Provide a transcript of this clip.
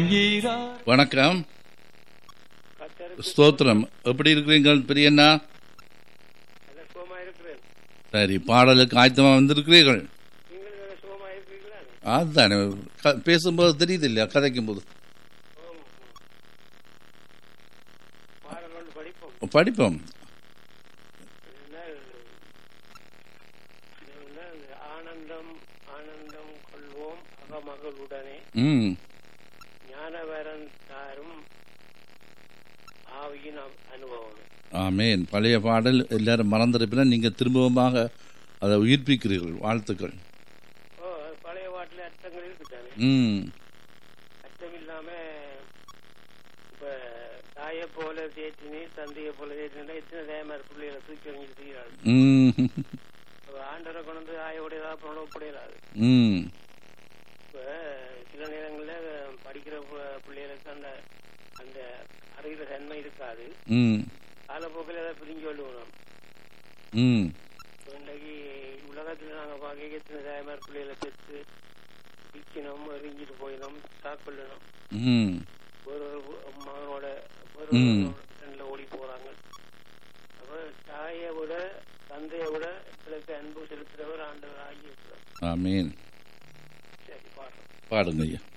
செய்கிறார் வணக்கம் கத்தருக்கு ஸ்தோத்திரம் எப்படி இருக்கிறீர்கள் பெரியண்ணா நல்ல சுகமா இருக்கிறேன் சரி பாடலுக்கு ஆயத்தமாக வந்திருக்கிறீர்கள் நீங்கள் நல்ல சுகமா இருக்கிறீங்களா அதுதானே க- பேசும்போது தெரியுது இல்லையா கதைக்கும் போது ஆமாம். பாடல் ஒன்று படிப்போம் படிப்போம் என்ன- என்ன ஆனந்தம் ஆனந்தம் கொள்வோம் அகமகளுடனே ம் ஞானவரன் தாரும் ஆவியின் அ- அனுபவம் ஆமேன் பழைய பாடல் எல்லாரும் மறந்திருப்பினா நீங்கள் திரும்பவுமாக அதை உயிர்ப்பிக்கிறீர்கள் வாழ்த்துக்கள் ஓ அது பழைய பாட்டில் அர்த்தங்கள் இருக்குதானே ம் அர்த்தம் இல்லாம இப்ப தாயை போல தேற்றினி தந்தையை போல தேற்றினா எத்தனை தேமார் பிள்ளைகளை தூக்கி எறிஞ்சிட்டு செய்கிறாள் ம் அப்ப ஆண்டரை கொண்டு வந்து ஆயோடையதா புறப்படையலாது ம் இப்ப சில நேரங்கள்ல படிக்கிற பு- பிள்ளைகளுக்கு அந்த அந்த அறிகிற தன்மை இருக்காது ம் காலப்போக்கில் அதை பிரிஞ்சு கொள்ளுவோம் ம் இன்றைக்கு உலகத்துல நாங்க பார்க்க எத்தனை தாய்மார் பிள்ளைகளை பெற்று விற்கணும் எரிஞ்சிட்டு போயிடும் சாக்கொள்ளணும் ம் ஒரு ஒரு மகனோட ஒரு ம். ரெண்டுல ஓடி போறாங்க அப்ப தாயை விட தந்தையை விட பிள்ளைக்கு அன்பு செலுத்துறவர் ஆண்டவர் ஆகியிருக்கிறார் ஆமேன் சரி பாடுறோம் பாடுங்க ஐயா